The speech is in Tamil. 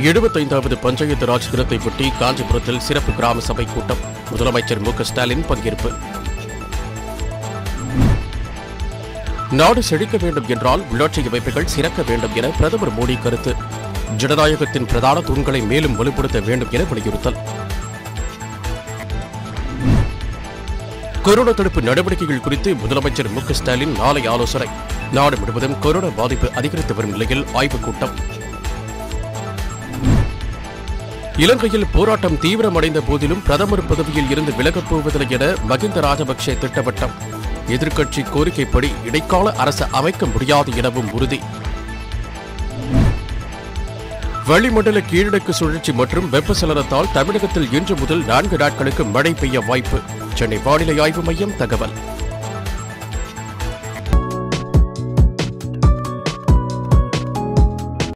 எழுபத்தைந்தாவது பஞ்சாயத்து ராஜ் தினத்தையொட்டி காஞ்சிபுரத்தில் சிறப்பு கிராம சபை கூட்டம் முதலமைச்சர் மு க ஸ்டாலின் பங்கேற்பு நாடு செழிக்க வேண்டும் என்றால் உள்ளாட்சி அமைப்புகள் சிறக்க வேண்டும் என பிரதமர் மோடி கருத்து ஜனநாயகத்தின் பிரதான தூண்களை மேலும் வலுப்படுத்த வேண்டும் என வலியுறுத்தல் கொரோனா தடுப்பு நடவடிக்கைகள் குறித்து முதலமைச்சர் மு க ஸ்டாலின் நாளை ஆலோசனை நாடு முழுவதும் கொரோனா பாதிப்பு அதிகரித்து வரும் நிலையில் ஆய்வுக் கூட்டம் இலங்கையில் போராட்டம் தீவிரமடைந்த போதிலும் பிரதமர் பதவியில் இருந்து விலகப் போவதில்லை என மகிந்த ராஜபக்சே திட்டவட்டம் எதிர்க்கட்சி கோரிக்கைப்படி இடைக்கால அரசு அமைக்க முடியாது எனவும் உறுதி வளிமண்டல கீழடுக்கு சுழற்சி மற்றும் வெப்பசலனத்தால் தமிழகத்தில் இன்று முதல் நான்கு நாட்களுக்கு மழை பெய்ய வாய்ப்பு சென்னை வானிலை ஆய்வு மையம் தகவல்